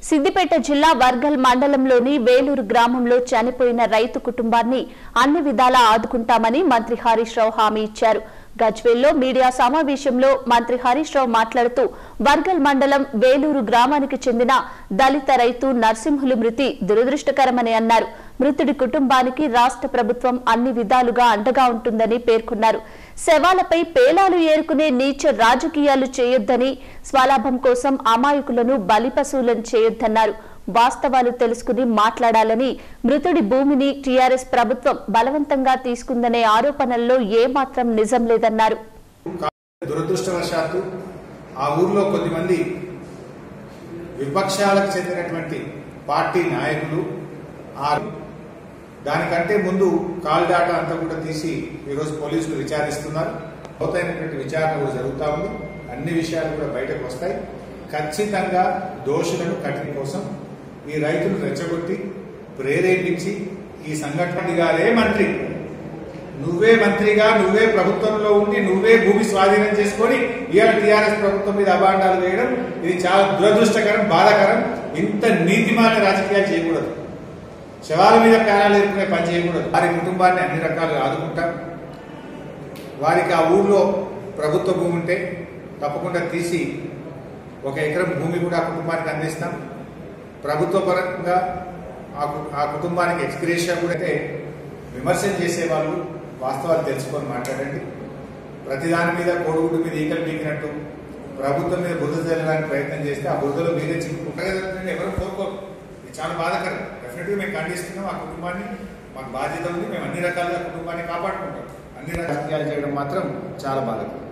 సిద్దిపేట జిల్లా వర్గల్ మండలంలోని వేలూరు గ్రామంలో చనిపోయిన రైతు కుటుంబాన్ని అన్ని విధాలా ఆదుకుంటామని మంత్రి హరీష్ రావు హామీ ఇచ్చారు గజ్వేల్లో మీడియా సమావేశంలో మంత్రి హరీష్ రావు మాట్లాడుతూ వర్గల్ మండలం వేలూరు గ్రామానికి చెందిన దళిత రైతు నరసింహులు మృతి దురదృష్టకరమని అన్నారు మృతుడి కుటుంబానికి రాష్ట్ర ప్రభుత్వం అన్ని విధాలుగా అండగా ఉంటుందని పేర్కొన్నారు శవాలపై పేలాలు ఏరుకునే నీచ రాజకీయాలు చేయొద్దని స్వలాభం కోసం అమాయకులను బలిపశువులను చేయొద్దన్నారు వాస్తవాలు తెలుసుకుని మాట్లాడాలని మృతుడి భూమిని టీఆర్ఎస్ ప్రభుత్వం బలవంతంగా తీసుకుందనే ఆరోపణల్లో ఏమాత్రం నిజం లేదన్నారు దురదృష్టవశాత్తు ఆ ఊర్లో కొద్దిమంది విపక్షాలకు చెందినటువంటి పార్టీ నాయకులు ఆ దానికంటే ముందు కాల్ డాటా అంతా కూడా తీసి ఈరోజు పోలీసులు విచారిస్తున్నారు లోతైనటువంటి విచారణ కూడా జరుగుతూ ఉంది అన్ని విషయాలు కూడా బయటకు వస్తాయి ఖచ్చితంగా దోషులను కఠిన కోసం ఈ రైతులు రెచ్చగొట్టి ప్రేరేపించి ఈ సంఘటన గారే మంత్రి నువ్వే మంత్రిగా నువ్వే ప్రభుత్వంలో ఉండి నువ్వే భూమి స్వాధీనం చేసుకొని ఇవాళ టీఆర్ఎస్ ప్రభుత్వం మీద అభాండాలు వేయడం ఇది చాలా దురదృష్టకరం బాధాకరం ఇంత నీతిమాల రాజకీయాలు చేయకూడదు శవాల మీద ప్యానాలు ఎదుర్కొనే పని చేయకూడదు వారి కుటుంబాన్ని అన్ని రకాలుగా ఆదుకుంటాం వారికి ఆ ఊర్లో ప్రభుత్వ భూమి ఉంటే తప్పకుండా తీసి ఒక ఎకరం భూమి కూడా ఆ కుటుంబానికి అందిస్తాం ప్రభుత్వ పరంగా ఆ కు- ఆ కుటుంబానికి ఎక్స్గ్రేషియా కూడా అయితే విమర్శలు చేసేవాళ్ళు వాస్తవాలు తెలుసుకొని మాట్లాడండి ప్రతిదాని మీద కోడిగుడ్డు మీద ఈకలు పీకినట్టు ప్రభుత్వం మీద బురద చల్లడానికి ప్రయత్నం చేస్తే ఆ బురదలో మీరే చిక్కుకుంటారు ఎవరు కోరుకోరు ఇది చాలా బాధాకరం డెఫినెట్గా మేము ఖండిస్తున్నాం ఆ కుటుంబాన్ని మాకు బాధ్యత ఉంది మేము అన్ని రకాలుగా కుటుంబాన్ని కాపాడుకుంటాం అన్ని రాజకీయాలు చేయడం మాత్రం చాలా బాధాకరం